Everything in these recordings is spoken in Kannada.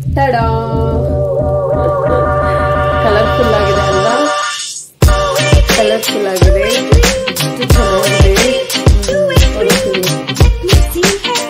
ಟಡಾ ಕಲರ್ಫುಲ್ ಆಗಿದೆ ಅಲ್ವಾ ಕಲರ್ಫುಲ್ ಆಗಿದೆ ಎಷ್ಟು ಚೆನ್ನಾಗಿದೆ ಹ್ಮ್, ತೋರಿಸ್ತೀನಿ.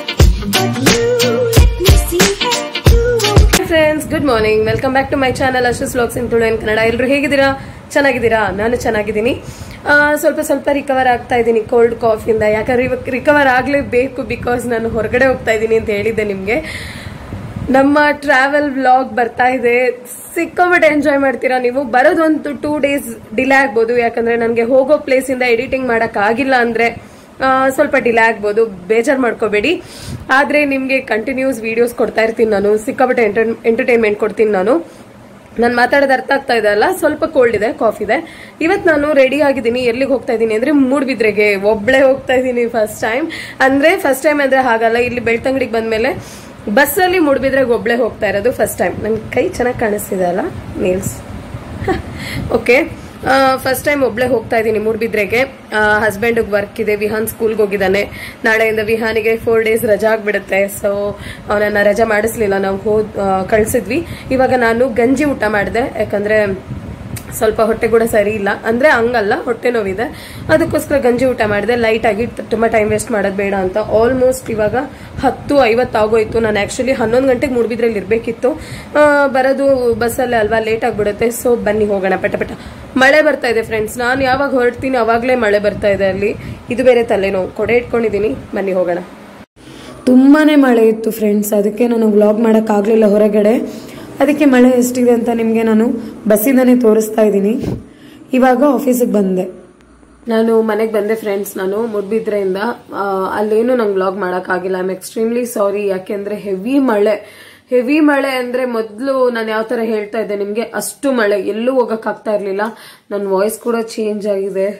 Friends good morning welcome back to my channel ಅಶ್ವಸ್ vlogs in Tulu in Kannada ಎಲ್ಲರೂ ಹೇಗಿದ್ದೀರಾ ಚೆನ್ನಾಗಿದ್ದೀರಾ ನಾನು ಚೆನ್ನಾಗಿದ್ದೀನಿ ಆ, ಸ್ವಲ್ಪ ಸ್ವಲ್ಪ ರಿಕವರ್ ಆಗ್ತಾ ಇದ್ದೀನಿ ಕೋಲ್ಡ್ ಕಾಫಿಯಿಂದ ಯಾಕಂದ್ರೆ ಇವಾಗ ರಿಕವರ್ ಆಗಲೇಬೇಕು ಬಿಕಾಸ್ ನಾನು ಹೊರಗಡೆ ಹೋಗ್ತಾ ಇದ್ದೀನಿ ಅಂತ ಹೇಳಿದ್ದೆ ನಿಮಗೆ ನಮ್ಮ ಟ್ರಾವೆಲ್ ವ್ಲಾಗ್ ಬರ್ತಾ ಇದೆ ಸಿಕ್ಕಾಪಟ್ಟೆ ಎಂಜಾಯ್ ಮಾಡ್ತೀರಾ ನೀವು ಬರೋದೊಂದು ಟೂ ಡೇಸ್ ಡಿಲೇ ಆಗ್ಬೋದು ಯಾಕಂದ್ರೆ ನನಗೆ ಹೋಗೋ ಪ್ಲೇಸಿಂದ ಎಡಿಟಿಂಗ್ ಮಾಡಕ್ ಆಗಿಲ್ಲ ಅಂದ್ರೆ ಆ, ಸ್ವಲ್ಪ ಡಿಲೇ ಆಗ್ಬೋದು ಬೇಜಾರು ಮಾಡ್ಕೋಬೇಡಿ ಆದ್ರೆ ನಿಮಗೆ ಕಂಟಿನ್ಯೂಸ್ ವಿಡಿಯೋಸ್ ಕೊಡ್ತಾ ಇರ್ತೀನಿ ನಾನು ಸಿಕ್ಕಾಪಟ್ಟೆ ಎಂಟರ್ಟೈನ್ಮೆಂಟ್ ಕೊಡ್ತೀನಿ ನಾನು ನಾನು ಮಾತಾಡೋದು ಅರ್ಥ ಆಗ್ತಾ ಇದೆ ಅಲ್ಲ ಸ್ವಲ್ಪ ಕೋಲ್ಡ್ ಇದೆ ಕಾಫ್ ಇದೆ ಇವತ್ತು ನಾನು ರೆಡಿ ಆಗಿದ್ದೀನಿ ಎಲ್ಲಿಗೆ ಹೋಗ್ತಾ ಇದ್ದೀನಿ ಅಂದ್ರೆ ಮೂಡ್ಬಿದ್ರೆಗೆ ಒಬ್ಳೆ ಹೋಗ್ತಾ ಇದ್ದೀನಿ ಫಸ್ಟ್ ಟೈಮ್ ಅಂದ್ರೆ ಫಸ್ಟ್ ಟೈಮ್ ಅಂದ್ರೆ ಹಾಗಲ್ಲ ಇಲ್ಲಿ ಬೆಳ್ತಂಗಡಿಗೆ ಬಂದ್ಮೇಲೆ ಬಸ್ಸಲ್ಲಿ ಮೂಡ್ಬಿದ್ರೆಗೆ ಒಬ್ಳೆ ಹೋಗ್ತಾ ಇರೋದು ಫಸ್ಟ್ ಟೈಮ್ ನನ್ನ ಕೈ ಚೆನ್ನಾಗಿ ಕಾಣಿಸ್ತಿದೆ ಅಲ್ಲ ನೀಲ್ಸ್ ಓಕೆ ಫಸ್ಟ್ ಟೈಮ್ ಒಬ್ಳೆ ಹೋಗ್ತಾ ಇದ್ದೀನಿ ಮೂಡ್ಬಿದ್ರೆಗೆ ಹಸ್ಬೆಂಡ್ ವರ್ಕ್ ಇದೆ ವಿಹಾನ್ ಸ್ಕೂಲ್ಗೆ ಹೋಗಿದ್ದಾನೆ ನಾಳೆಯಿಂದ ವಿಹಾನಿಗೆ ಫೋರ್ ಡೇಸ್ ರಜಾ ಆಗ್ಬಿಡುತ್ತೆ ಸೊ ಅವನನ್ನ ರಜಾ ಮಾಡಿಸ್ಲಿಲ್ಲ ನಾವು ಹೋದ್ ಆ, ಕಳ್ಸಿದ್ವಿ ಇವಾಗ ನಾನು ಗಂಜಿ ಊಟ ಮಾಡಿದೆ ಯಾಕಂದ್ರೆ ಸ್ವಲ್ಪ ಹೊಟ್ಟೆ ಕೂಡ ಸರಿ ಇಲ್ಲ ಅಂದ್ರೆ ಹಂಗಲ್ಲ ಹೊಟ್ಟೆ ನೋವಿದೆ ಅದಕ್ಕೋಸ್ಕರ ಗಂಜಿ ಊಟ ಮಾಡಿದೆ ಲೈಟ್ ಆಗಿ ತುಂಬಾ ಟೈಮ್ ವೇಸ್ಟ್ ಮಾಡೋದು ಬೇಡ ಅಂತ ಆಲ್ಮೋಸ್ಟ್ ಇವಾಗ ಹತ್ತು ಐವತ್ತಾಗೋಯ್ತು ನಾನು ಆಕ್ಚುಲಿ ಹನ್ನೊಂದು ಗಂಟೆಗೆ ಮೂಡ್ಬಿದ್ರಲ್ಲಿ ಇರ್ಬೇಕಿತ್ತು ಆ, ಬರೋದು ಬಸ್ಸಲ್ಲೇ ಅಲ್ವಾ ಲೇಟ್ ಆಗ್ಬಿಡುತ್ತೆ ಸೊ ಬನ್ನಿ ಹೋಗೋಣ ಪಟ ಪಟ ಮಳೆ ಬರ್ತಾ ಇದೆ ಫ್ರೆಂಡ್ಸ್ ನಾನು ಯಾವಾಗ ಹೊರಡ್ತೀನಿ ಅವಾಗಲೇ ಮಳೆ ಬರ್ತಾ ಇದೆ ಅಲ್ಲಿ ಇದು ಬೇರೆ ತಲೆನೋವು ಕೊಡೆ ಇಟ್ಕೊಂಡಿದ್ದೀನಿ ಬನ್ನಿ ಹೋಗೋಣ ತುಂಬಾನೇ ಮಳೆ ಇತ್ತು ಫ್ರೆಂಡ್ಸ್ ಅದಕ್ಕೆ ನಾನು ವ್ಲಾಗ್ ಮಾಡೋಕ್ಕಾಗಲಿಲ್ಲ ಹೊರಗಡೆ ಅದಕ್ಕೆ ಮಳೆ ಎಷ್ಟಿದೆ ಅಂತ ನಿಮಗೆ ನಾನು ಬಸ್ಸಿಂದನೇ ತೋರಿಸ್ತಾ ಇದ್ದೀನಿ ಇವಾಗ ಆಫೀಸಿಗೆ ಬಂದೆ ನಾನು ಮನೆಗೆ ಬಂದೆ ಫ್ರೆಂಡ್ಸ್ ನಾನು ಮುಡ್ಬಿದ್ರೆಯಿಂದ ಆ, ಅಲ್ಲೇನು ನಂಗೆ ವ್ಲಾಗ್ ಮಾಡೋಕ್ಕಾಗಿಲ್ಲ ಐ ಆಮ್ ಎಕ್ಸ್ಟ್ರೀಮ್ಲಿ ಸಾರಿ ಯಾಕೆಂದ್ರೆ ಹೆವಿ ಮಳೆ ಹೆವಿ ಮಳೆ ಅಂದ್ರೆ ಮೊದಲು ನಾನು ಯಾವ ತರ ಹೇಳ್ತಾ ಇದ್ದೆ ನಿಮ್ಗೆ ಅಷ್ಟು ಮಳೆ ಎಲ್ಲೂ ಹೋಗಕ್ಕಾಗ್ತಾ ಇರ್ಲಿಲ್ಲ ನನ್ನ ವಾಯ್ಸ್ ಕೂಡ ಚೇಂಜ್ ಆಗಿದೆ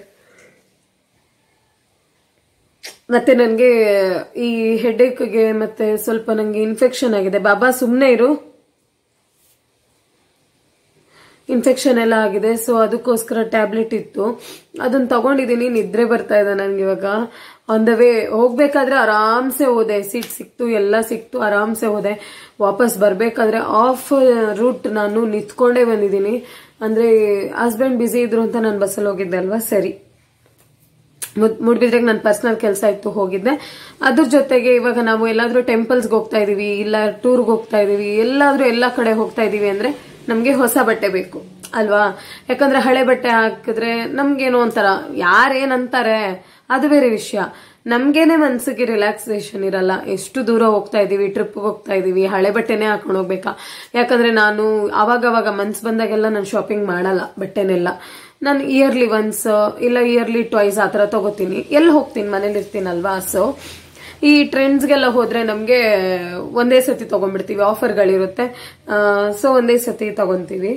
ಮತ್ತೆ ನನಗೆ ಈ ಹೆಡ್ಏಕ್ಗೆ ಮತ್ತೆ ಸ್ವಲ್ಪ ನಂಗೆ ಇನ್ಫೆಕ್ಷನ್ ಆಗಿದೆ ಬಾಬಾ ಸುಮ್ಮನೆ ಇರು ಇನ್ಫೆಕ್ಷನ್ ಎಲ್ಲ ಆಗಿದೆ ಸೊ ಅದಕ್ಕೋಸ್ಕರ ಟ್ಯಾಬ್ಲೆಟ್ ಇತ್ತು ಅದನ್ನ ತಗೊಂಡಿದ್ದೀನಿ ನಿದ್ರೆ ಬರ್ತಾ ಇದೆ ನನ್ಗೆ ಇವಾಗ ಆನ್ ದ ವೇ ಹೋಗ್ಬೇಕಾದ್ರೆ ಆರಾಮ್ಸೆ ಹೋದೆ ಸೀಟ್ ಸಿಕ್ತು ಎಲ್ಲ ಸಿಕ್ತು ಆರಾಮ್ಸೆ ಹೋದೆ ವಾಪಸ್ ಬರ್ಬೇಕಾದ್ರೆ ಆಫ್ ರೂಟ್ ನಾನು ನಿಂತ್ಕೊಂಡೇ ಬಂದಿದ್ದೀನಿ ಅಂದ್ರೆ ಹಸ್ಬೆಂಡ್ ಬ್ಯುಸಿ ಇದ್ರು ಅಂತ ನಾನು ಬಸ್ಸಲ್ಲಿ ಹೋಗಿದ್ದೆ ಅಲ್ವಾ ಸರಿ ಮುದ್- ಮೂಡ್ಬಿದ್ರೆಗೆ ನನ್ನ ಪರ್ಸನಲ್ ಕೆಲಸ ಇತ್ತು ಹೋಗಿದ್ದೆ ಅದ್ರ ಜೊತೆಗೆ ಇವಾಗ ನಾವು ಎಲ್ಲಾದ್ರೂ ಟೆಂಪಲ್ಸ್ಗೆ ಹೋಗ್ತಾ ಇದೀವಿ ಇಲ್ಲ ಟೂರ್ಗೆ ಹೋಗ್ತಾ ಇದೀವಿ ಎಲ್ಲಾದ್ರೂ ಎಲ್ಲ ಕಡೆ ಹೋಗ್ತಾ ಇದೀವಿ ಅಂದ್ರೆ ನಮ್ಗೆ ಹೊಸ ಬಟ್ಟೆ ಬೇಕು ಅಲ್ವಾ ಯಾಕಂದ್ರೆ ಹಳೆ ಬಟ್ಟೆ ಹಾಕಿದ್ರೆ ನಮ್ಗೇನೋ ಒಂಥರ ಯಾರೇನಂತಾರೆ ಅದು ಬೇರೆ ವಿಷಯ ನಮ್ಗೇನೆ ಮನ್ಸಿಗೆ ರಿಲ್ಯಾಕ್ಸೇಷನ್ ಇರಲ್ಲ ಎಷ್ಟು ದೂರ ಹೋಗ್ತಾ ಇದೀವಿ ಟ್ರಿಪ್ಗೆ ಹೋಗ್ತಾ ಇದೀವಿ ಹಳೆ ಬಟ್ಟೆನೆ ಹಾಕೊಂಡು ಹೋಗ್ಬೇಕಾ ಯಾಕಂದ್ರೆ ನಾನು ಅವಾಗ ಅವಾಗ ಮನ್ಸ್ ಬಂದಾಗೆಲ್ಲ ನಾನು ಶಾಪಿಂಗ್ ಮಾಡಲ್ಲ ಬಟ್ಟೆನೆಲ್ಲ ನಾನು ಇಯರ್ಲಿ ಒನ್ಸ್ ಇಲ್ಲ ಇಯರ್ಲಿ ಟ್ವೈಸ್ ಆ ಥರ ತಗೋತೀನಿ ಎಲ್ಲಿ ಹೋಗ್ತೀನಿ ಮನೇಲಿ ಇರ್ತೀನಲ್ವಾ ಸೊ ಈ ಟ್ರೆಂಡ್ಸ್ಗೆಲ್ಲ ಹೋದ್ರೆ ನಮಗೆ ಒಂದೇ ಸತಿ ತಗೊಂಡ್ಬಿಡ್ತೀವಿ ಆಫರ್ಗಳಿರುತ್ತೆ ಸೊ ಒಂದೇ ಸತಿ ತಗೊಂತೀವಿ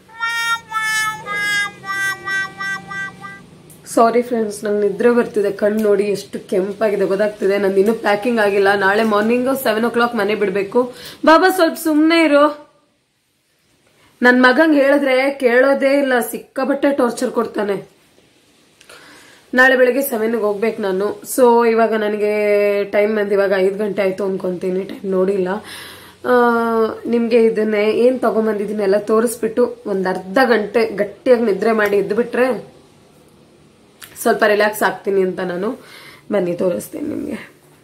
ಸಾರಿ ಫ್ರೆಂಡ್ಸ್ ನಂಗೆ ನಿದ್ರೆ ಬರ್ತಿದೆ ಕಣ್ಣು ನೋಡಿ ಎಷ್ಟು ಕೆಂಪಾಗಿದೆ ಗೊತ್ತಾಗ್ತಿದೆ ನಂದು ಇನ್ನೂ ಪ್ಯಾಕಿಂಗ್ ಆಗಿಲ್ಲ ನಾಳೆ ಮಾರ್ನಿಂಗ್ ಸೆವೆನ್ ಓ ಕ್ಲಾಕ್ ಮನೆ ಬಿಡಬೇಕು ಬಾಬಾ ಸ್ವಲ್ಪ ಸುಮ್ಮನೆ ಇರು ನನ್ ಮಗಂಗ್ ಹೇಳಿದ್ರೆ ಕೇಳೋದೇ ಇಲ್ಲ ಸಿಕ್ಕಾಪಟ್ಟೆ ಟಾರ್ಚರ್ ಕೊಡ್ತಾನೆ ನಾಳೆ ಬೆಳಗ್ಗೆ ಸೆವೆನ್ಗೆ ಹೋಗ್ಬೇಕು ನಾನು ಸೊ ಇವಾಗ ನನಗೆ ಟೈಮ್ ಬಂದು ಇವಾಗ ಐದು ಗಂಟೆ ಆಯ್ತು ಅನ್ಕೊಂತೀನಿ ಟೈಮ್ ನೋಡಿಲ್ಲ ಆ, ನಿಮ್ಗೆ ಇದನ್ನೇ ಏನ್ ತಗೊಂಬಂದಿದ್ದೀನಿ ಎಲ್ಲ ತೋರಿಸ್ಬಿಟ್ಟು ಒಂದ್ ಅರ್ಧ ಗಂಟೆ ಗಟ್ಟಿಯಾಗಿ ನಿದ್ರೆ ಮಾಡಿ ಎದ್ದುಬಿಟ್ರೆ ಸ್ವಲ್ಪ ರಿಲ್ಯಾಕ್ಸ್ ಆಗ್ತೀನಿ ಅಂತ ನಾನು ಬನ್ನಿ ತೋರಿಸ್ತೀನಿ ನಿಮ್ಗೆ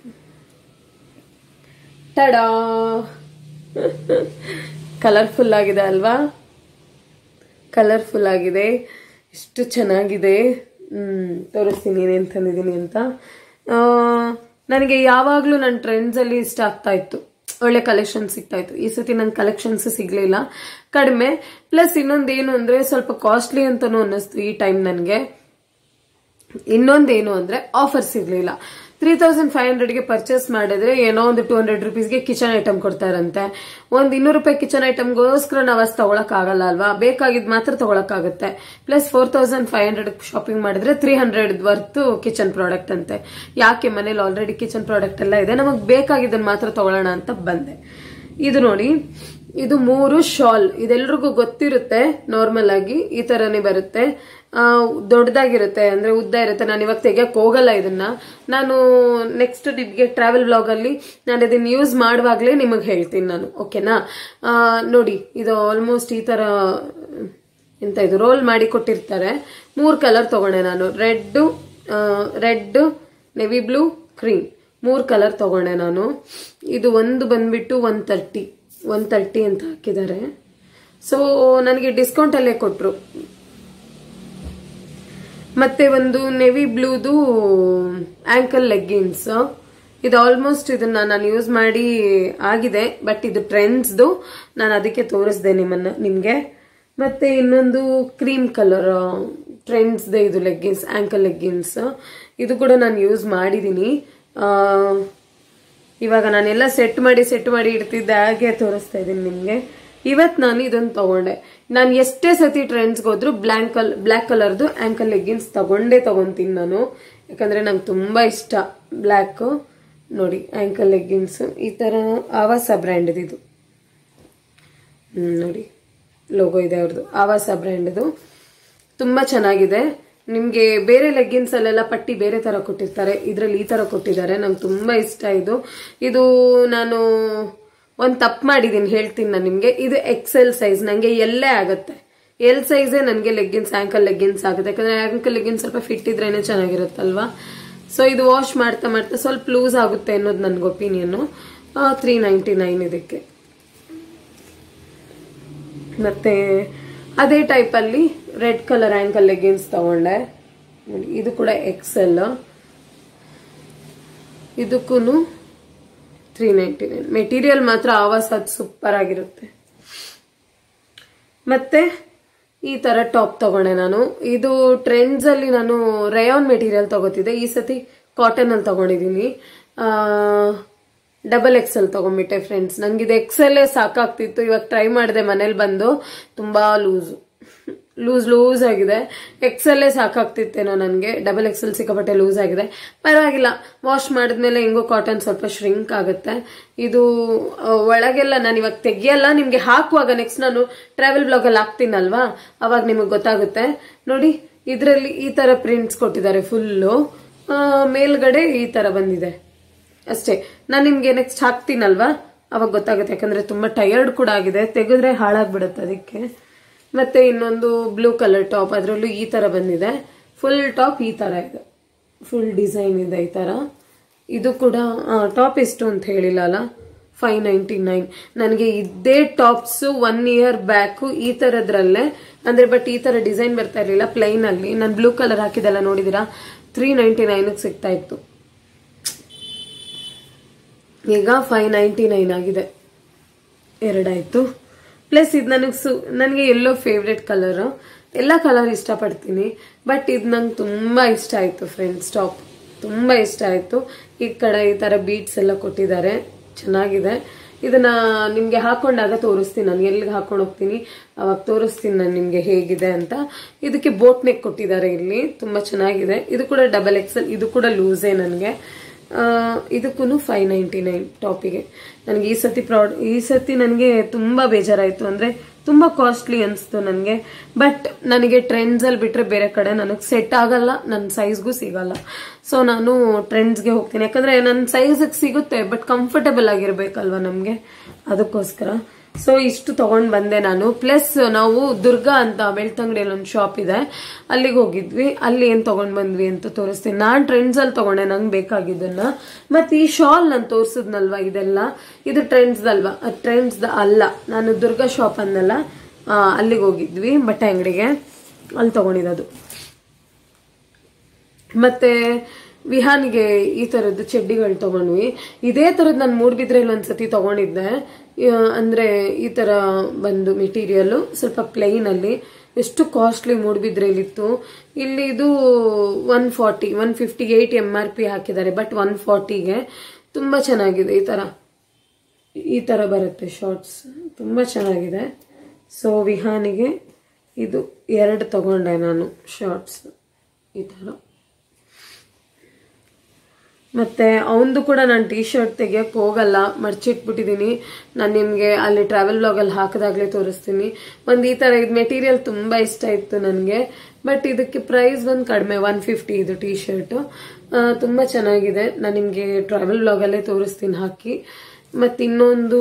ಟಡಾ ಕಲರ್ಫುಲ್ ಆಗಿದೆ ಅಲ್ವಾ ಕಲರ್ಫುಲ್ ಆಗಿದೆ ಎಷ್ಟು ಚೆನ್ನಾಗಿದೆ ಹ್ಮ್ ತೋರಿಸ್ತೀನಿ ಏನೇನು ತಂದಿದ್ದೀನಿ ಅಂತ ಆ, ನನಗೆ ಯಾವಾಗಲೂ ನನ್ನ ಟ್ರೆಂಡ್ಸಲ್ಲಿ ಇಷ್ಟ ಆಗ್ತಾ ಇತ್ತು ಒಳ್ಳೆ ಕಲೆಕ್ಷನ್ ಸಿಗ್ತಾ ಇತ್ತು ಈ ಸತಿ ನಂಗೆ ಕಲೆಕ್ಷನ್ಸ್ ಸಿಗ್ಲಿಲ್ಲ ಕಡಿಮೆ ಪ್ಲಸ್ ಇನ್ನೊಂದೇನು ಅಂದ್ರೆ ಸ್ವಲ್ಪ ಕಾಸ್ಟ್ಲಿ ಅಂತಾನು ಅನ್ನಿಸ್ತು ಈ ಟೈಮ್ ನನಗೆ ಇನ್ನೊಂದೇನು ಅಂದ್ರೆ ಆಫರ್ ಸಿಗ್ಲಿಲ್ಲ ತ್ರೀ ತೌಸಂಡ್ ಫೈವ್ ಹಂಡ್ರೆಡ್ಗೆ ಪರ್ಚೇಸ್ ಮಾಡಿದ್ರೆ ಏನೋ ಒಂದು ಟೂ ಹಂಡ್ರೆಡ್ ರುಪೀಸ್ಗೆ ಕಿಚನ್ ಐಟಮ್ ಕೊಡ್ತಾರಂತೆ ಒಂದ್ ಇನ್ನೂರು ರೂಪಾಯಿ ಕಿಚನ್ ಐಟಮ್ಗೋಸ್ಕರ ನಾವು ಅಷ್ಟು ತಗೊಳಕ್ ಆಗಲ್ಲ ಅಲ್ವಾ ಬೇಕಾಗಿದ್ ಮಾತ್ರ ತಗೊಳಕ್ ಆಗುತ್ತೆ plus four thousand five hundred shopping ಮಾಡಿದ್ರೆ three hundred worth kitchen product ಅಂತೆ ಯಾಕೆ ಮನೇಲಿ ಆಲ್ರೆಡಿ ಕಿಚನ್ ಪ್ರಾಡಕ್ಟ್ ಎಲ್ಲ ಇದೆ ನಮಗ್ ಬೇಕಾಗಿದ್ದನ್ನ ಮಾತ್ರ ತಗೊಳ್ಳೋಣ ಅಂತ ಬಂದೆ ಇದು ನೋಡಿ ಇದು ಮೂರು ಶಾಲ್ ಇದೆಲ್ರಿಗೂ ಗೊತ್ತಿರುತ್ತೆ ನಾರ್ಮಲ್ ಆಗಿ ಈ ತರನೇ ಬರುತ್ತೆ ಆ, ದೊಡ್ಡದಾಗಿರುತ್ತೆ ಅಂದ್ರೆ ಉದ್ದ ಇರುತ್ತೆ ನಾನು ಇವಾಗ ತೆಗಿಯಕ್ ಹೋಗಲ್ಲ ಇದನ್ನ ನಾನು ನೆಕ್ಸ್ಟ್ ನಿಮಗೆ ಟ್ರಾವೆಲ್ ಬ್ಲಾಗ್ ಅಲ್ಲಿ ನಾನು ಇದನ್ನ ಯೂಸ್ ಮಾಡುವಾಗ್ಲೇ ನಿಮಗೆ ಹೇಳ್ತೀನಿ ನಾನು ಓಕೆನಾ ಆ, ನೋಡಿ ಇದು ಆಲ್ಮೋಸ್ಟ್ ಈ ತರ ಎಂತ ಇದು ರೋಲ್ ಮಾಡಿ ಕೊಟ್ಟಿರ್ತಾರೆ ಮೂರ್ ಕಲರ್ ತಗೊಂಡೆ ನಾನು red red navy blue cream ಮೂರ್ ಕಲರ್ ತಗೊಂಡೆ ನಾನು ಇದು ಒಂದು ಬಂದ್ಬಿಟ್ಟು ಒನ್ ತರ್ಟಿ ಒನ್ ತರ್ಟಿ ಅಂತ ಹಾಕಿದ್ದಾರೆ ಸೊ ನನಗೆ ಡಿಸ್ಕೌಂಟ್ ಅಲ್ಲೇ ಕೊಟ್ರು ಮತ್ತೆ ಒಂದು ನೆವಿ ಬ್ಲೂದು ಆಂಕಲ್ ಲೆಗ್ಗಿನ್ಸ್ ಇದು ಆಲ್ಮೋಸ್ಟ್ ಇದನ್ನ ನಾನು ಯೂಸ್ ಮಾಡಿ ಆಗಿದೆ ಬಟ್ ಇದು ಟ್ರೆಂಡ್ಸ್ದು ನಾನು ಅದಕ್ಕೆ ತೋರಿಸ್ದೆ ನಿಮ್ಮನ್ನ ನಿಮ್ಗೆ ಮತ್ತೆ ಇನ್ನೊಂದು ಕ್ರೀಮ್ ಕಲರ್ ಟ್ರೆಂಡ್ಸ್ದೆ ಇದು ಲೆಗ್ಗಿನ್ಸ್ ಆಂಕಲ್ ಲೆಗ್ಗಿನ್ಸ್ ಇದು ಕೂಡ ನಾನು ಯೂಸ್ ಮಾಡಿದ್ದೀನಿ ಆ, ಇವಾಗ ನಾನೆಲ್ಲ ಸೆಟ್ ಮಾಡಿ ಸೆಟ್ ಮಾಡಿ ಇಡ್ತಿದ್ದೆ ಹಾಗೆ ತೋರಿಸ್ತಾ ಇದ್ದೀನಿ ನಿಮ್ಗೆ ಇವತ್ ನಾನು ಇದನ್ನ ತಗೊಂಡೆ ನಾನು ಎಷ್ಟೇ ಸತಿ ಟ್ರೆಂಡ್ಸ್ಗೆ ಹೋದ್ರು ಬ್ಲಾಕ್ ಕಲ್ ಬ್ಲ್ಯಾಕ್ ಕಲರ್ದು ಆಂಕಲ್ ಲೆಗ್ಗಿನ್ಸ್ ತಗೊಂಡೇ ತಗೊಂತೀನಿ ನಾನು ಯಾಕಂದ್ರೆ ನಂಗೆ ತುಂಬಾ ಇಷ್ಟ ಬ್ಲ್ಯಾಕ್ ನೋಡಿ ಆಂಕಲ್ ಲೆಗ್ಗಿನ್ಸ್ ಈ ತರ ಆವಾಸ ಬ್ರ್ಯಾಂಡ್ ಇದು ಹ್ಮ್ ನೋಡಿ ಲೋಗೋ ಇದೆ ಅವ್ರದ್ದು ಆವಾಸ ಬ್ರ್ಯಾಂಡ್ದು ತುಂಬಾ ಚೆನ್ನಾಗಿದೆ ನಿಮ್ಗೆ ಬೇರೆ ಲೆಗ್ಗಿನ್ಸ್ ಅಲ್ಲೆಲ್ಲ ಪಟ್ಟಿ ಬೇರೆ ತರ ಕೊಟ್ಟಿರ್ತಾರೆ ಇದ್ರಲ್ಲಿ ಈ ತರ ಕೊಟ್ಟಿದ್ದಾರೆ ನಂಗೆ ತುಂಬಾ ಇಷ್ಟ ಇದು ಇದು ನಾನು ಒಂದ್ ತಪ್ಪು ಮಾಡಿದೀನಿ ಹೇಳ್ತೀನಿ ನಾನು ನಿಮ್ಗೆ ಇದು ಎಕ್ಸೆಲ್ ಸೈಜ್ ನಂಗೆ ಎಲ್ಲೇ ಆಗತ್ತೆ ಎಲ್ ಸೈಜೇ ನನಗೆ ಲೆಗ್ಗಿನ್ಸ್ ಆಂಕಲ್ ಲೆಗ್ಗಿನ್ಸ್ ಆಗುತ್ತೆ ಯಾಕಂದ್ರೆ ಆಂಕಲ್ ಲೆಗ್ಗಿನ್ಸ್ ಸ್ವಲ್ಪ ಫಿಟ್ ಇದ್ರೇನೆ ಚೆನ್ನಾಗಿರುತ್ತಲ್ವಾ ಸೊ ಇದು ವಾಶ್ ಮಾಡ್ತಾ ಮಾಡ್ತಾ ಸ್ವಲ್ಪ ಲೂಸ್ ಆಗುತ್ತೆ ಅನ್ನೋದು ನನ್ಗೆ ಒಪಿನಿಯನ್ ತ್ರೀ ನೈಂಟಿ ನೈನ್ ಇದಕ್ಕೆ ಮತ್ತೆ ಅದೇ ಟೈಪ್ ಅಲ್ಲಿ ರೆಡ್ ಕಲರ್ ಆಂಕಲ್ ಲೆಗಿನ್ಸ್ ತಗೊಂಡೆ ನೋಡಿ, ಇದು ಕೂಡ ಎಕ್ಸೆಲ್ ಇದಕ್ಕೂ ತ್ರೀ ನೈಂಟಿ ನೈನ್ ಮೆಟೀರಿಯಲ್ ಮಾತ್ರ ಆವಾಸ್ ಅದು ಸೂಪರ್ ಆಗಿರುತ್ತೆ ಮತ್ತೆ ಈ ತರ ಟಾಪ್ ತಗೊಂಡೆ ನಾನು ಇದು ಟ್ರೆಂಡ್ಸ್ ಅಲ್ಲಿ ನಾನು ರಯಾನ್ ಮೆಟೀರಿಯಲ್ ತಗೋತಿದ್ದೆ ಈ ಸತಿ ಕಾಟನ್ ಅಲ್ಲಿ ತಗೊಂಡಿದ್ದೀನಿ ಡಬಲ್ ಎಕ್ಸೆಲ್ ತಗೊಂಡ್ಬಿಟ್ಟೆ ಫ್ರೆಂಡ್ಸ್ ನಂಗೆ ಇದು ಎಕ್ಸೆಲ್ ಸಾಕಾಗ್ತಿತ್ತು ಇವಾಗ ಟ್ರೈ ಮಾಡಿದೆ ಮನೇಲಿ ಬಂದು ತುಂಬಾ ಲೂಸ್ ಲೂಸ್ ಲೂಸ್ ಆಗಿದೆ ಎಕ್ಸೆಲ್ಲೇ ಸಾಕಾಗ್ತಿತ್ತೇನೋ ನನಗೆ ಡಬಲ್ ಎಕ್ಸೆಲ್ ಸಿಕ್ಕಾಪಟ್ಟೆ ಲೂಸ್ ಆಗಿದೆ ಪರವಾಗಿಲ್ಲ ವಾಶ್ ಮಾಡಿದ್ಮೇಲೆ ಹೆಂಗೋ ಕಾಟನ್ ಸ್ವಲ್ಪ ಶ್ರಿಂಕ್ ಆಗುತ್ತೆ ಇದು ಆ, ಒಳಗೆಲ್ಲ ನಾನು ಇವಾಗ ತೆಗಿಯಲ್ಲ ನಿಮ್ಗೆ ಹಾಕುವಾಗ ನೆಕ್ಸ್ಟ್ ನಾನು ಟ್ರಾವೆಲ್ ಬ್ಲಾಗ್ ಅಲ್ಲಿ ಹಾಕ್ತೀನಲ್ವಾ ಅವಾಗ ನಿಮಗೆ ಗೊತ್ತಾಗುತ್ತೆ ನೋಡಿ ಇದರಲ್ಲಿ ಈ ತರ ಪ್ರಿಂಟ್ಸ್ ಕೊಟ್ಟಿದ್ದಾರೆ ಫುಲ್ಲು ಮೇಲ್ಗಡೆ ಈ ತರ ಬಂದಿದೆ ಅಷ್ಟೇ ನಾನು ನಿಮ್ಗೆ ನೆಕ್ಸ್ಟ್ ಹಾಕ್ತೀನಲ್ವಾ ಅವಾಗ ಗೊತ್ತಾಗುತ್ತೆ ಯಾಕಂದ್ರೆ ತುಂಬಾ ಟಯರ್ಡ್ ಕೂಡ ಆಗಿದೆ ತೆಗೆದ್ರೆ ಹಾಳಾಗ್ಬಿಡುತ್ತೆ ಅದಕ್ಕೆ ಮತ್ತೆ ಇನ್ನೊಂದು ಬ್ಲೂ ಕಲರ್ ಟಾಪ್ ಅದರಲ್ಲೂ ಈ ತರ ಬಂದಿದೆ ಫುಲ್ ಟಾಪ್ ಈ ತರ ಇದೆ ಫುಲ್ ಡಿಸೈನ್ ಇದೆ ಈ ತರ ಇದು ಕೂಡ ಟಾಪ್ ಎಷ್ಟು ಅಂತ ಹೇಳಿಲ್ಲ ಅಲ್ಲ ಫೈವ್ ನೈಂಟಿ ನೈನ್ ನನಗೆ ಇದೇ ಟಾಪ್ಸ್ ಒನ್ ಇಯರ್ ಬ್ಯಾಕ್ ಈ ತರದ್ರಲ್ಲೇ ಅಂದ್ರೆ ಬಟ್ ಈ ತರ ಡಿಸೈನ್ ಬರ್ತಾ ಇರಲಿಲ್ಲ ಪ್ಲೈನ್ ಅಲ್ಲಿ ನಾನು ಬ್ಲೂ ಕಲರ್ ಹಾಕಿದೆಲ್ಲ ನೋಡಿದಿರಾ ತ್ರೀ ನೈಂಟಿ ನೈನ್ ಸಿಗ್ತಾ ಇತ್ತು ಈಗ ಫೈವ್ ನೈಂಟಿ ನೈನ್ ಆಗಿದೆ ಎರಡಾಯ್ತು ಪ್ಲಸ್ ಇದು ನನಗೆ ಸು ನನಗೆ ಎಲ್ಲೋ ಫೇವ್ರೆಟ್ ಕಲರ್ ಎಲ್ಲ ಕಲರ್ ಇಷ್ಟಪಡ್ತೀನಿ ಬಟ್ ಇದು ನಂಗೆ ತುಂಬಾ ಇಷ್ಟ ಆಯ್ತು ಫ್ರೆಂಡ್ಸ್ ಟಾಪ್ ತುಂಬಾ ಇಷ್ಟ ಆಯ್ತು ಈ ಕಡೆ ಈ ತರ ಬೀಟ್ಸ್ ಎಲ್ಲ ಕೊಟ್ಟಿದ್ದಾರೆ ಚೆನ್ನಾಗಿದೆ ಇದನ್ನ ನಿಮ್ಗೆ ಹಾಕೊಂಡಾಗ ತೋರಿಸ್ತೀನಿ ನಾನು ಎಲ್ಲಿಗೆ ಹಾಕೊಂಡು ಹೋಗ್ತೀನಿ ಅವಾಗ ತೋರಿಸ್ತೀನಿ ನಾನು ನಿಮ್ಗೆ ಹೇಗಿದೆ ಅಂತ ಇದಕ್ಕೆ ಬೋಟ್ ನೆಕ್ ಕೊಟ್ಟಿದ್ದಾರೆ ಇಲ್ಲಿ ತುಂಬಾ ಚೆನ್ನಾಗಿದೆ ಇದು ಕೂಡ ಡಬಲ್ ಎಕ್ಸೆಲ್ ಇದು ಕೂಡ ಲೂಸೇ ನನಗೆ ಇದಕ್ಕೂ ಫೈವ್ ನೈಂಟಿ ನೈನ್ ಟಾಪಿಗೆ ನನಗೆ ಈ ಸತಿ ಪ್ರಾಡ್ ಈ ಸತಿ ನನಗೆ ತುಂಬಾ ಬೇಜಾರಾಯಿತು ಅಂದ್ರೆ ತುಂಬಾ ಕಾಸ್ಟ್ಲಿ ಅನಿಸ್ತು ನನಗೆ ಬಟ್ ನನಗೆ ಟ್ರೆಂಡ್ಸ್ ಅಲ್ಲಿ ಬಿಟ್ರೆ ಬೇರೆ ಕಡೆ ನನಗೆ ಸೆಟ್ ಆಗಲ್ಲ ನನ್ನ ಸೈಜ್ಗೂ ಸಿಗಲ್ಲ ಸೊ ನಾನು ಟ್ರೆಂಡ್ಸ್ಗೆ ಹೋಗ್ತೀನಿ ಯಾಕಂದ್ರೆ ನನ್ನ ಸೈಜ್ಗೆ ಸಿಗುತ್ತೆ ಬಟ್ ಕಂಫರ್ಟಬಲ್ ಆಗಿರ್ಬೇಕಲ್ವಾ ನಮಗೆ ಅದಕ್ಕೋಸ್ಕರ ಸೊ ಇಷ್ಟು ತಗೊಂಡ್ ಬಂದೆ ನಾನು ಪ್ಲಸ್ ನಾವು ದುರ್ಗಾ ಅಂತ ಬೆಳ್ತಂಗಡಿಯಲ್ಲಿ ಒಂದು ಶಾಪ್ ಇದೆ ಅಲ್ಲಿಗೆ ಹೋಗಿದ್ವಿ ಅಲ್ಲಿ ಏನ್ ತಗೊಂಡ್ ಬಂದ್ವಿ ಅಂತ ತೋರಿಸ್ತೀನಿ ನಾನ್ ಟ್ರೆಂಡ್ಸ್ ಅಲ್ಲಿ ತಗೊಂಡೆ ನಂಗೆ ಬೇಕಾಗಿದ್ದನ್ನ ಮತ್ತೆ ಈ ಶಾಲ್ ನಾನು ತೋರಿಸಿದ್ನಲ್ವಾ ಇದೆಲ್ಲ ಇದು ಟ್ರೆಂಡ್ಸ್ ಅಲ್ವಾ ಟ್ರೆಂಡ್ಸ್ ಅಲ್ಲ ನಾನು ದುರ್ಗಾ ಶಾಪ್ ಅನ್ನಲ್ಲ ಆ, ಅಲ್ಲಿಗೆ ಹೋಗಿದ್ವಿ ಬಟ್ಟೆ ಅಂಗಡಿಗೆ ಅಲ್ಲಿ ತಗೊಂಡಿದ್ದು ಮತ್ತೆ ವಿಹಾನ್ಗೆ ಈ ತರದ್ದು ಚಡ್ಡಿಗಳು ತಗೊಂಡ್ವಿ ಇದೇ ತರದ್ ನಾನು ಮೂಡ್ಬಿದ್ರಲ್ಲಿ ಒಂದ್ಸತಿ ತಗೊಂಡಿದ್ದೆ ಆ, ಅಂದ್ರೆ ಈ ತರ ಬಂದು ಮೆಟೀರಿಯಲ್ ಸ್ವಲ್ಪ ಪ್ಲೈನ್ ಅಲ್ಲಿ ಎಷ್ಟು ಕಾಸ್ಟ್ಲಿ ಮೂಡ್ಬಿದ್ರಲ್ಲಿತ್ತು ಇಲ್ಲಿ ಇದು one forty one fifty eight M R P ಹಾಕಿದ್ದಾರೆ ಬಟ್ ಒನ್ ಫಾರ್ಟಿಗೆ ತುಂಬಾ ಚೆನ್ನಾಗಿದೆ ಈ ತರ ಈ ತರ ಬರುತ್ತೆ ಶಾರ್ಟ್ಸ್ ತುಂಬಾ ಚೆನ್ನಾಗಿದೆ ಸೊ ವಿಹಾನಿಗೆ ಇದು ಎರಡು ತಗೊಂಡೆ ನಾನು ಶಾರ್ಟ್ಸ್ ಈ ತರ ಮತ್ತೆ ಅವನದು ಕೂಡ ನಾನು ಟೀ ಶರ್ಟ್ ತೆಗಿಯಕ್ಕೆ ಹೋಗಲ್ಲ ಮರ್ಚಿಟ್ಬಿಟ್ಟಿದ್ದೀನಿ ನಾನು ನಿಮಗೆ ಅಲ್ಲಿ ಟ್ರಾವೆಲ್ ಬ್ಲಾಗಲ್ಲಿ ಹಾಕಿದಾಗಲೇ ತೋರಿಸ್ತೀನಿ ಒಂದು ಈ ಥರ ಇದು ಮೆಟೀರಿಯಲ್ ತುಂಬ ಇಷ್ಟ ಇತ್ತು ನನಗೆ ಬಟ್ ಇದಕ್ಕೆ ಪ್ರೈಸ್ ಬಂದು ಕಡಿಮೆ ಒನ್ ಫಿಫ್ಟಿ ಇದು ಟೀ ಶರ್ಟ್ ತುಂಬಾ ಚೆನ್ನಾಗಿದೆ ನಾನು ನಿಮಗೆ ಟ್ರಾವೆಲ್ ಬ್ಲಾಗಲ್ಲೇ ತೋರಿಸ್ತೀನಿ ಹಾಕಿ ಮತ್ತು ಇನ್ನೊಂದು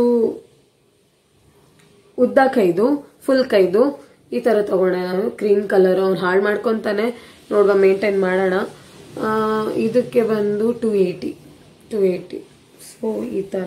ಉದ್ದ ಕೈದು ಫುಲ್ ಕೈದು ಈ ತರ ತಗೊಂಡೆ ನಾನು ಕ್ರೀಮ್ ಕಲರ್ ಅವ್ನು ಹಾಳು ಮಾಡ್ಕೊಂತಾನೆ ನೋಡುವ ಮೇಂಟೈನ್ ಮಾಡೋಣ ಆ, ಇದಕ್ಕೆ ಬಂದು two eighty two eighty so ಈ ತರ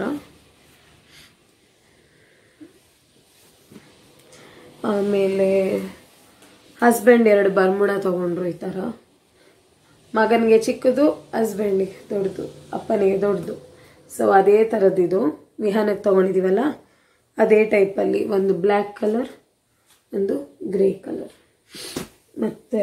ಆಮೇಲೆ ಹಸ್ಬೆಂಡ್ ಎರಡು ಬರ್ಮುಡ ತಗೊಂಡ್ರು ಈ ತರ ಮಗನಿಗೆ ಚಿಕ್ಕದು ಹಸ್ಬೆಂಡಿಗೆ ದೊಡ್ಡದು ಅಪ್ಪನಿಗೆ ದೊಡ್ಡದು ಸೊ ಅದೇ ಥರದ್ದಿದು ವಿಹಾನಕ್ಕೆ ತಗೊಂಡಿದ್ದೀವಲ್ಲ ಅದೇ ಟೈಪಲ್ಲಿ ಒಂದು ಬ್ಲ್ಯಾಕ್ ಕಲರ್ ಒಂದು ಗ್ರೇ ಕಲರ್ ಮತ್ತೆ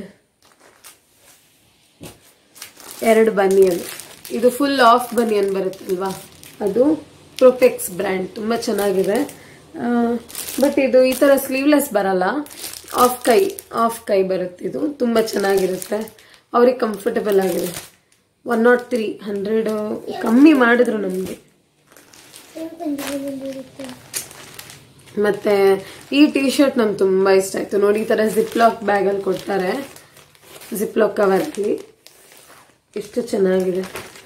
ಎರಡು ಬನಿಯನ್ ಇದು ಫುಲ್ ಆಫ್ ಬನಿಯನ್ ಬರುತ್ತಲ್ವಾ ಅದು ಪ್ರೊಟೆಕ್ಸ್ ಬ್ರ್ಯಾಂಡ್ ತುಂಬ ಚೆನ್ನಾಗಿದೆ ಬಟ್ ಇದು ಈ ಥರ ಸ್ಲೀವ್ಲೆಸ್ ಬರಲ್ಲ ಆಫ್ ಕೈ ಆಫ್ ಕೈ ಬರುತ್ತೆ ಇದು ತುಂಬ ಚೆನ್ನಾಗಿರುತ್ತೆ ಅವ್ರಿಗೆ ಕಂಫರ್ಟಬಲ್ ಆಗಿದೆ ಒನ್ ನಾಟ್ ತ್ರೀ ಹಂಡ್ರೆಡ್ ಕಮ್ಮಿ ಮಾಡಿದ್ರು ನಮಗೆ ಮತ್ತೆ ಈ ಟಿ ಶರ್ಟ್ ನಂಗೆ ತುಂಬ ಇಷ್ಟ ಆಯ್ತು ನೋಡಿ ಈ ಥರ ಜಿಪ್ಲಾಕ್ ಬ್ಯಾಗಲ್ಲಿ ಕೊಡ್ತಾರೆ ಜಿಪ್ಲಾಕ್ ಕವರಲ್ಲಿ ಎಷ್ಟು ಚೆನ್ನಾಗಿದೆ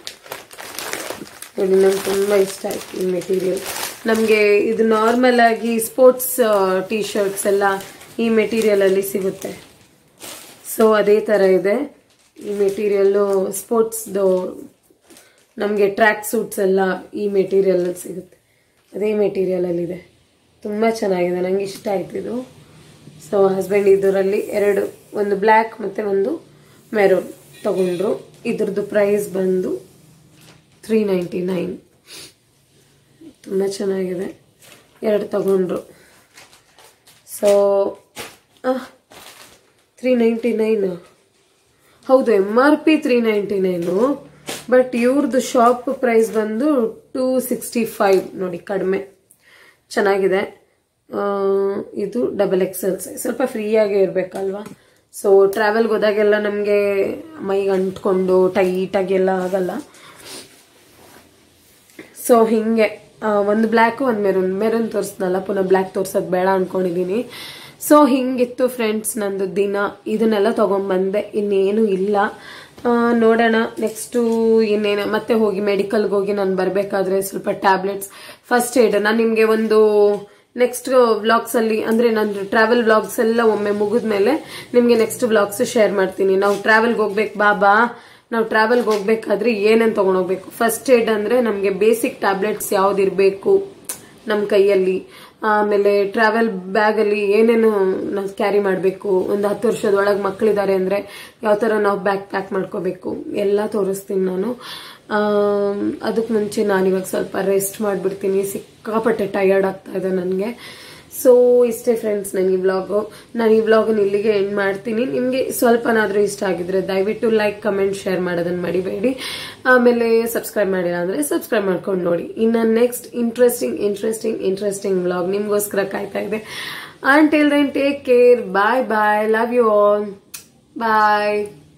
ನೋಡಿ ನಂಗೆ ತುಂಬ ಇಷ್ಟ ಆಯ್ತು ಈ ಮೆಟೀರಿಯಲ್ ನಮಗೆ ಇದು ನಾರ್ಮಲ್ ಆಗಿ ಸ್ಪೋರ್ಟ್ಸ್ ಟಿ ಶರ್ಟ್ಸ್ ಎಲ್ಲ ಈ ಮೆಟೀರಿಯಲ್ ಅಲ್ಲಿ ಸಿಗುತ್ತೆ ಸೊ ಅದೇ ಥರ ಇದೆ ಈ ಮೆಟೀರಿಯಲ್ಲು ಸ್ಪೋರ್ಟ್ಸ್ದು ನಮಗೆ ಟ್ರ್ಯಾಕ್ ಸೂಟ್ಸ್ ಎಲ್ಲ ಈ ಮೆಟೀರಿಯಲ್ ಸಿಗುತ್ತೆ ಅದೇ ಮೆಟೀರಿಯಲಲ್ಲಿದೆ ತುಂಬ ಚೆನ್ನಾಗಿದೆ ನಂಗೆ ಇಷ್ಟ ಆಯ್ತು ಇದು ಸೊ ಹಸ್ಬೆಂಡ್ ಇದರಲ್ಲಿ ಎರಡು ಒಂದು ಬ್ಲ್ಯಾಕ್ ಮತ್ತು ಒಂದು ಮೆರೂನ್ ತಗೊಂಡ್ರು ಇದ್ರದ್ದು ಪ್ರೈಸ್ ಬಂದು ತ್ರೀ ನೈಂಟಿ ನೈನ್ ತುಂಬ ಚೆನ್ನಾಗಿದೆ ಎರಡು ತಗೊಂಡ್ರು ಸೊ ತ್ರೀ ನೈಂಟಿ ನೈನ್ ಹೌದು M R P three ninety nine but ಇವ್ರದ್ದು ಶಾಪ್ ಪ್ರೈಸ್ ಬಂದು ಟೂ ಸಿಕ್ಸ್ಟಿ ಫೈವ್ ನೋಡಿ ಕಡಿಮೆ ಚೆನ್ನಾಗಿದೆ ಆ, ಇದು ಡಬಲ್ ಎಕ್ಸೆಲ್ ಸೈಜ್ ಸ್ವಲ್ಪ ಫ್ರೀಯಾಗಿ ಇರಬೇಕಲ್ವಾ ಸೊ ಟ್ರಾವೆಲ್ಗೆ ಹೋದಾಗೆಲ್ಲ ನಮಗೆ ಮೈಗೆ ಅಂಟ್ಕೊಂಡು ಟೈಟಾಗಿ ಎಲ್ಲ ಆಗಲ್ಲ ಸೊ ಹಿಂಗೆ ಆ, ಒಂದು ಬ್ಲ್ಯಾಕ್ ಒಂದು ಮೆರೂನ್ ಮೆರೂನ್ ತೋರಿಸ್ನಲ್ಲ ಪುನಃ ಬ್ಲ್ಯಾಕ್ ತೋರ್ಸೋದು ಬೇಡ ಅನ್ಕೊಂಡಿದೀನಿ ಸೊ ಹಿಂಗಿತ್ತು ಫ್ರೆಂಡ್ಸ್ ನಂದು ದಿನ ಇದನ್ನೆಲ್ಲ ತಗೊಂಡ್ಬಂದೆ ಇನ್ನೇನು ಇಲ್ಲ ಆ, ನೋಡೋಣ ನೆಕ್ಸ್ಟು ಇನ್ನೇನು ಮತ್ತೆ ಹೋಗಿ ಮೆಡಿಕಲ್ಗೆ ಹೋಗಿ ನಾನು ಬರಬೇಕಾದ್ರೆ ಸ್ವಲ್ಪ ಟ್ಯಾಬ್ಲೆಟ್ಸ್ ಫಸ್ಟ್ ಏಡ್ ನಾನು ನಿಮಗೆ ಒಂದು ನೆಕ್ಸ್ಟ್ ವ್ಲಾಗ್ಸ್ ಅಲ್ಲಿ ಅಂದ್ರೆ ನಾನು ಟ್ರಾವೆಲ್ ವ್ಲಾಗ್ಸ್ ಎಲ್ಲ ಒಮ್ಮೆ ಮುಗಿದ್ಮೇಲೆ ನಿಮ್ಗೆ ನೆಕ್ಸ್ಟ್ ವ್ಲಾಗ್ಸ್ ಶೇರ್ ಮಾಡ್ತೀನಿ ನಾವು ಟ್ರಾವೆಲ್ಗೆ ಹೋಗ್ಬೇಕು ಬಾಬಾ ನಾವು ಟ್ರಾವೆಲ್ಗೆ ಹೋಗ್ಬೇಕಾದ್ರೆ ಏನೇನು ತಗೊಂಡೋಗ್ಬೇಕು ಫಸ್ಟ್ ಏಡ್ ಅಂದ್ರೆ ನಮಗೆ ಬೇಸಿಕ್ ಟ್ಯಾಬ್ಲೆಟ್ಸ್ ಯಾವ್ದಿರ್ಬೇಕು ನಮ್ಮ ಕೈಯಲ್ಲಿ ಆಮೇಲೆ ಟ್ರಾವೆಲ್ ಬ್ಯಾಗ್ ಅಲ್ಲಿ ಏನೇನು ನಾವು ಕ್ಯಾರಿ ಮಾಡಬೇಕು ಒಂದು ಹತ್ತು ವರ್ಷದ ಒಳಗೆ ಮಕ್ಕಳಿದ್ದಾರೆ ಅಂದ್ರೆ ಯಾವ ತರ ನಾವು ಬ್ಯಾಗ್ ಪ್ಯಾಕ್ ಮಾಡ್ಕೋಬೇಕು ಎಲ್ಲ ತೋರಿಸ್ತೀನಿ ನಾನು ಅದಕ್ಕೆ ಮುಂಚೆ ನಾನು ಇವಾಗ ಸ್ವಲ್ಪ ರೆಸ್ಟ್ ಮಾಡಿಬಿಡ್ತೀನಿ ಸಿಕ್ಕಾಪಟ್ಟೆ ಟಯರ್ಡ್ ಆಗ್ತಾ ಇದೆ ನನಗೆ ಸೊ ಇಷ್ಟೇ ಫ್ರೆಂಡ್ಸ್ ನಾನು ಈ ವ್ಲಾಗು ನಾನು ಈ ವ್ಲಾಗನ್ನು ಇಲ್ಲಿಗೆ ಎಂಡ್ ಮಾಡ್ತೀನಿ ನಿಮಗೆ ಸ್ವಲ್ಪನಾದರೂ ಇಷ್ಟ ಆಗಿದ್ರೆ ದಯವಿಟ್ಟು ಲೈಕ್ ಕಮೆಂಟ್ ಶೇರ್ ಮಾಡೋದನ್ನ ಮಡಿಬೇಡಿ ಆಮೇಲೆ ಸಬ್ಸ್ಕ್ರೈಬ್ ಮಾಡಿಲ್ಲ ಅಂದ್ರೆ ಸಬ್ಸ್ಕ್ರೈಬ್ ಮಾಡ್ಕೊಂಡು ನೋಡಿ ಇನ್ನು next interesting interesting interesting vlog ನಿಮ್ಗೋಸ್ಕರ ಕಾಯ್ತಾ ಇದೆ until then take care bye bye love you all bye